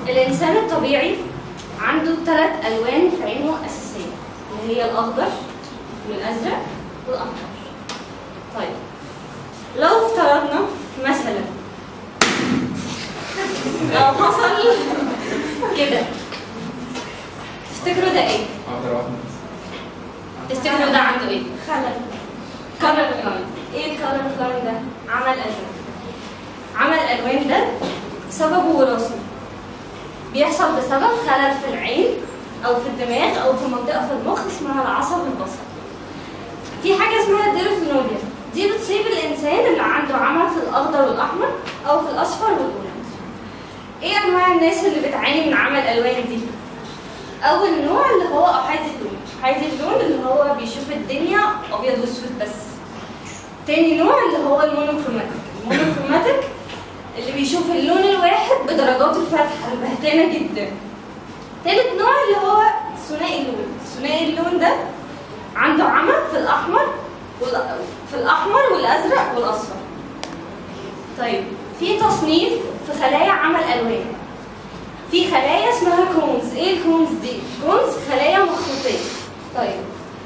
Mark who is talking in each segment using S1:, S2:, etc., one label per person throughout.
S1: الإنسان الطبيعي عنده ثلاث ألوان في عينه أساسية اللي هي الأخضر والأزرق والأحمر طيب لو افترضنا مثلا لو حصل كده تفتكروا ده ايه؟
S2: اقدر واحد
S1: تفتكروا ده عنده ايه؟
S3: خلل
S1: color line ايه الكالر لاين ده؟ عمل الوان عمل الالوان ده سببه وراثي بيحصل بسبب خلل في العين او في الدماغ او في منطقه في المخ اسمها العصب البصري في حاجه اسمها الديروتينوريا دي بتصيب الانسان اللي عنده عمى في الاخضر والاحمر او في الاصفر والاورنج ايه انواع الناس اللي بتعاني من عمى الالوان دي اول نوع اللي هو احادي اللون احادي اللون اللي هو بيشوف الدنيا ابيض واسود بس تاني نوع اللي هو المونوكروماتيك المونوكروماتيك اللي بيشوف اللون الواحد بدرجات الفتحه البهتانه جدا تالت نوع اللي هو ثنائي اللون ثنائي اللون ده عنده عمى في الاحمر وال- في الاحمر والازرق والاصفر طيب في تصنيف في خلايا عمى الالوان في خلايا اسمها كونز ايه الكونز دي كونز خلايا مخروطيه طيب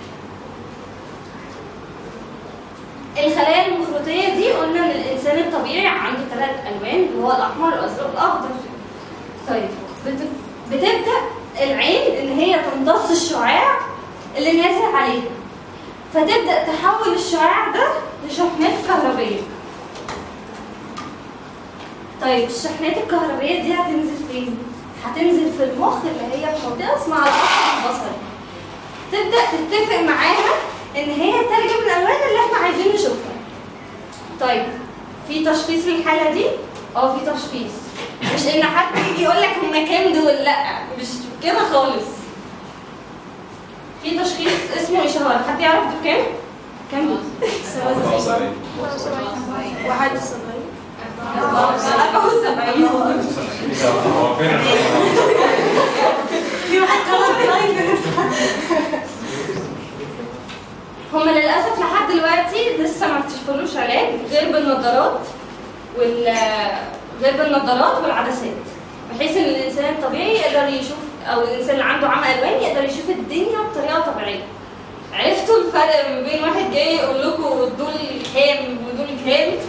S1: الخلايا المخروطيه دي قلنا ان الانسان الطبيعي عنده ثلاث الوان اللي هو الاحمر والازرق والاخضر طيب بت- بتبدا العين ان هي تمتص الشعاع اللي نازل عليها فتبدا تحول الشعاع ده لشحنات كهربيه طيب الشحنات الكهربائية دي هتنزل فين؟ هتنزل في المخ اللي هي في منطقة اسمها العصب البصري. تبدأ تتفق معاها إن هي ترجم الألوان اللي إحنا عايزين نشوفها. طيب في تشخيص للحالة دي؟ أه في تشخيص. مش إن حد يجي يقول لك هما كام دول، لأ مش كده خالص. في تشخيص اسمه إشهار، حد يعرف دول كام؟ كام دول؟
S2: بصري
S3: واحد وسبعين
S1: 74
S2: هو فين
S1: في واحد كلر لاين هما للاسف لحد دلوقتي لسه ما اكتشفولوش علاج غير بالنظارات وال غير بالنظارات والعدسات بحيث ان الانسان الطبيعي يقدر يشوف او الانسان اللي عنده عمى الوان يقدر يشوف الدنيا بطريقه طبيعيه عرفتوا الفرق ما بين واحد جاي يقول لكم دول كام ودول كام